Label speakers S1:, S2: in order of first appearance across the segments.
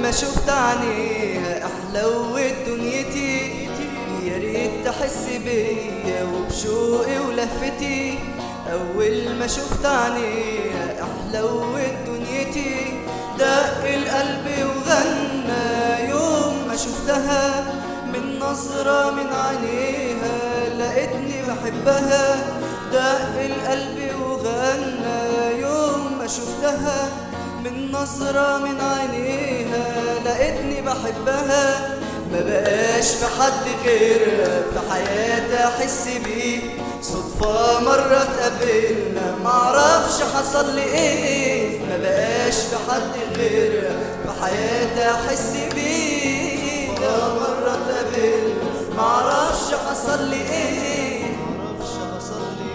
S1: ما شفت عينيها احلوت دنيتي يا ريت تحس بيا وبشوقي ولفتي اول ما شفت عينيها احلوت دنيتي دق القلب وغنى يوم ما شفتها من نظرة من عينيها لقيتني بحبها دق القلب وغنى يوم ما شفتها من نظرة من عينيها لقيتني بحبها ما بقاش في حد غيرها في حياتي احس بيه صدفة مرة اتقابلنا معرفش حصل لي ايه ما بقاش في حد غيرها في حياتي احس بيه صدفة مرة اتقابلنا معرفش حصل لي ايه معرفش حصل لي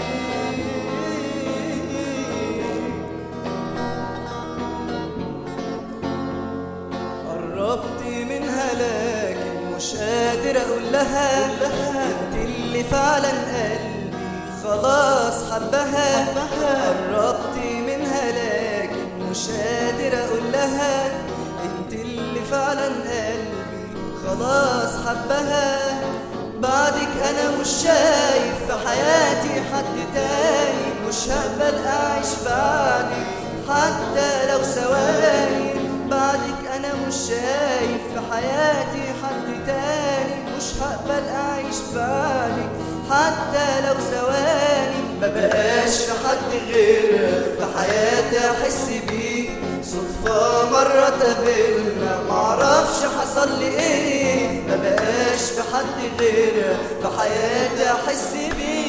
S1: قربت منها لكن مش قادر اقول لها انت اللي فعلا قلبي خلاص حبها قربت منها لكن مش قادر اقول لها انت اللي فعلا قلبي خلاص حبها بعدك انا مش شايف في حياتي حد تاني مش هقبل اعيش بعدك حتى لو ثواني بعدك انا مش شايف في حياتي حد تاني مش هقبل اعيش بعدك حتى لو ثواني ما بقاش في حد غيرك في حياتي احس بيه صدفة مرة تقابلنا معرفش حصل لي ايه ما بقاش في حد غيرك في حياتي احس بيه